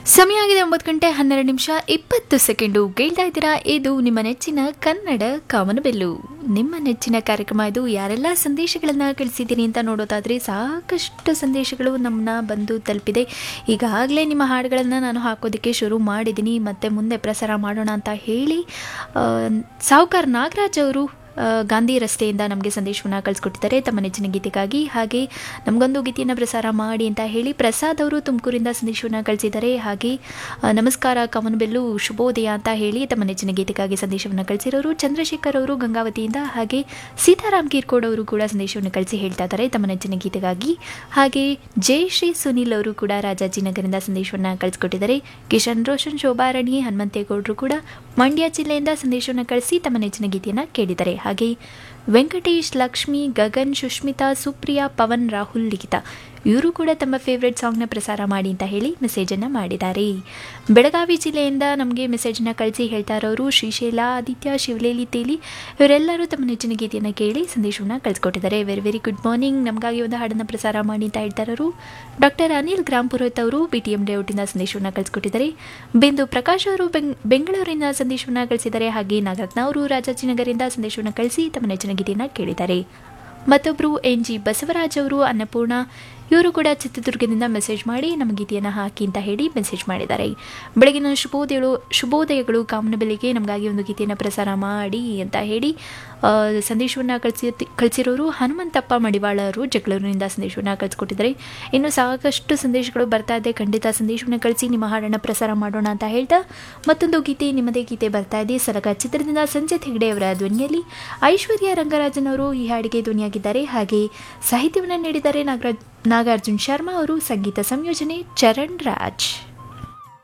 ಸಮಯ ಆಗಿದೆ ಒಂಬತ್ತು ಗಂಟೆ ಹನ್ನೆರಡು ನಿಮಿಷ ಇಪ್ಪತ್ತು ಸೆಕೆಂಡು ಕೇಳ್ತಾ ಇದ್ದೀರಾ ಇದು ನಿಮ್ಮ ನೆಚ್ಚಿನ ಕನ್ನಡ ಕಾಮನಬೆಲ್ಲು ನಿಮ್ಮ ನೆಚ್ಚಿನ ಕಾರ್ಯಕ್ರಮ ಇದು ಯಾರೆಲ್ಲ ಸಂದೇಶಗಳನ್ನು ಕಳಿಸಿದ್ದೀನಿ ಅಂತ ನೋಡೋದಾದರೆ ಸಾಕಷ್ಟು ಸಂದೇಶಗಳು ನಮ್ಮನ್ನ ಬಂದು ತಲುಪಿದೆ ಈಗಾಗಲೇ ನಿಮ್ಮ ಹಾಡುಗಳನ್ನು ನಾನು ಹಾಕೋದಕ್ಕೆ ಶುರು ಮಾಡಿದ್ದೀನಿ ಮತ್ತು ಮುಂದೆ ಪ್ರಸಾರ ಮಾಡೋಣ ಅಂತ ಹೇಳಿ ಸಾಹುಕಾರ್ ನಾಗರಾಜ್ ಅವರು ಆ, ಗಾಂಧಿ ರಸ್ತೆಯಿಂದ ನಮಗೆ ಸಂದೇಶವನ್ನು ಕಳಿಸ್ಕೊಟ್ಟಿದ್ದಾರೆ ತಮ್ಮ ನೆಚ್ಚಿನ ಗೀತೆಗಾಗಿ ಹಾಗೆ ನಮಗೊಂದು ಗೀತೆಯನ್ನು ಪ್ರಸಾರ ಮಾಡಿ ಅಂತ ಹೇಳಿ ಪ್ರಸಾದ್ ಅವರು ತುಮಕೂರಿಂದ ಸಂದೇಶವನ್ನು ಕಳಿಸಿದ್ದಾರೆ ಹಾಗೆ ಆ, ನಮಸ್ಕಾರ ಕಮನಬೆಲ್ಲು ಶುಭೋದಯ ಅಂತ ಹೇಳಿ ತಮ್ಮ ನೆಚ್ಚಿನ ಗೀತೆಗಾಗಿ ಸಂದೇಶವನ್ನು ಕಳಿಸಿರೋರು ಚಂದ್ರಶೇಖರ್ ಅವರು ಗಂಗಾವತಿಯಿಂದ ಹಾಗೆ ಸೀತಾರಾಮ್ ಕೀರ್ಕೋಡ್ ಅವರು ಕೂಡ ಸಂದೇಶವನ್ನು ಕಳಿಸಿ ಹೇಳ್ತಾ ಇದ್ದಾರೆ ತಮ್ಮ ನೆಚ್ಚಿನ ಗೀತೆಗಾಗಿ ಹಾಗೆ ಜಯಶ್ರೀ ಸುನಿಲ್ ಅವರು ಕೂಡ ರಾಜಾಜಿನಗರದಿಂದ ಸಂದೇಶವನ್ನು ಕಳಿಸ್ಕೊಟ್ಟಿದ್ದಾರೆ ಕಿಶನ್ ರೋಷನ್ ಶೋಭಾರಾಣಿ ಹನುಮಂತೇಗೌಡರು ಕೂಡ ಮಂಡ್ಯ ಜಿಲ್ಲೆಯಿಂದ ಸಂದೇಶವನ್ನು ಕಳಿಸಿ ತಮ್ಮ ನೆಚ್ಚಿನ ಗೀತೆಯನ್ನು ಕೇಳಿದ್ದಾರೆ ಹಾಗೆ ವೆಂಕಟೇಶ್ ಲಕ್ಷ್ಮಿ ಗಗನ್ ಸುಷ್ಮಿತಾ ಸುಪ್ರಿಯಾ ಪವನ್ ರಾಹುಲ್ ಲಿಖಿತ ಇವರು ಕೂಡ ತಮ್ಮ ಫೇವ್ರೆಟ್ ಸಾಂಗ್ನ ಪ್ರಸಾರ ಮಾಡಿ ಅಂತ ಹೇಳಿ ಮೆಸೇಜನ್ನು ಮಾಡಿದ್ದಾರೆ ಬೆಳಗಾವಿ ಜಿಲ್ಲೆಯಿಂದ ನಮಗೆ ಮೆಸೇಜನ್ನು ಕಳಿಸಿ ಹೇಳ್ತಾ ಇರೋರು ಶ್ರೀಶೈಲ ಆದಿತ್ಯ ಶಿವಲೇಲಿ ತೇಲಿ ಇವರೆಲ್ಲರೂ ತಮ್ಮ ನೆಚ್ಚಿನ ಗೀತೆಯನ್ನು ಕೇಳಿ ಸಂದೇಶವನ್ನು ಕಳಿಸ್ಕೊಟ್ಟಿದ್ದಾರೆ ವೆರಿ ವೆರಿ ಗುಡ್ ಮಾರ್ನಿಂಗ್ ನಮಗಾಗಿ ಒಂದು ಹಾಡನ್ನು ಪ್ರಸಾರ ಮಾಡಿ ಅಂತ ಹೇಳ್ತಾ ಇರೋರು ಡಾಕ್ಟರ್ ಅನಿಲ್ ಗ್ರಾಂಪುರತ್ ಅವರು ಬಿ ಟಿ ಎಂ ಲೇಔಟಿಂದ ಸಂದೇಶವನ್ನು ಕಳಿಸ್ಕೊಟ್ಟಿದ್ದಾರೆ ಬಿಂದು ಪ್ರಕಾಶ್ ಅವರು ಬೆಂಗ್ ಬೆಂಗಳೂರಿನ ಸಂದೇಶವನ್ನು ಕಳಿಸಿದ್ದಾರೆ ಹಾಗೆ ನಾಗರತ್ನ ಅವರು ರಾಜಾಜಿನಗರಿಂದ ಸಂದೇಶವನ್ನು ಕಳಿಸಿ ತಮ್ಮ ನೆಚ್ಚಿನ ಗೀತೆಯನ್ನು ಕೇಳಿದ್ದಾರೆ ಮತ್ತೊಬ್ಬರು ಎನ್ ಜಿ ಬಸವರಾಜ್ ಅವರು ಅನ್ನಪೂರ್ಣ ಇವರು ಕೂಡ ಚಿತ್ರದುರ್ಗದಿಂದ ಮೆಸೇಜ್ ಮಾಡಿ ನಮ್ಮ ಗೀತೆಯನ್ನು ಹಾಕಿ ಅಂತ ಹೇಳಿ ಮೆಸೇಜ್ ಮಾಡಿದ್ದಾರೆ ಬೆಳಗಿನ ಶುಭೋದಯಗಳು ಶುಭೋದಯಗಳು ಕಾಮನಬೆಲೆಗೆ ನಮಗಾಗಿ ಒಂದು ಗೀತೆಯನ್ನು ಪ್ರಸಾರ ಮಾಡಿ ಅಂತ ಹೇಳಿ ಆ, ಸಂದೇಶವನ್ನು ಕಳಿಸಿ ಕಳಿಸಿರೋರು ಹನುಮಂತಪ್ಪ ಮಡಿವಾಳ ಅವರು ಜಗಳೂರಿನಿಂದ ಸಂದೇಶವನ್ನು ಕಳಿಸ್ಕೊಟ್ಟಿದ್ದಾರೆ ಇನ್ನು ಸಾಕಷ್ಟು ಸಂದೇಶಗಳು ಬರ್ತಾ ಇದೆ ಖಂಡಿತ ಸಂದೇಶವನ್ನು ಕಳಿಸಿ ನಿಮ್ಮ ಹಾಡನ್ನು ಪ್ರಸಾರ ಮಾಡೋಣ ಅಂತ ಹೇಳ್ತಾ ಮತ್ತೊಂದು ಗೀತೆ ನಿಮ್ಮದೇ ಗೀತೆ ಬರ್ತಾ ಇದೆ ಸಲಗ ಚಿತ್ರದಿಂದ ಸಂಜಿತ್ ಹೆಗ್ಡೆ ಅವರ ಧ್ವನಿಯಲ್ಲಿ ಐಶ್ವರ್ಯ ರಂಗರಾಜನ್ ಅವರು ಈ ಹಾಡಿಗೆ ಧ್ವನಿಯಾಗಿದ್ದಾರೆ ಹಾಗೆ ಸಾಹಿತ್ಯವನ್ನು ನೀಡಿದ್ದಾರೆ ನಾಗರಾಜ್ ನಾಗಾರ್ಜುನ್ ಶರ್ಮಾ ಅವರು ಸಂಗೀತ ಸಂಯೋಜನೆ ಚರಣ್ ರಾಜ್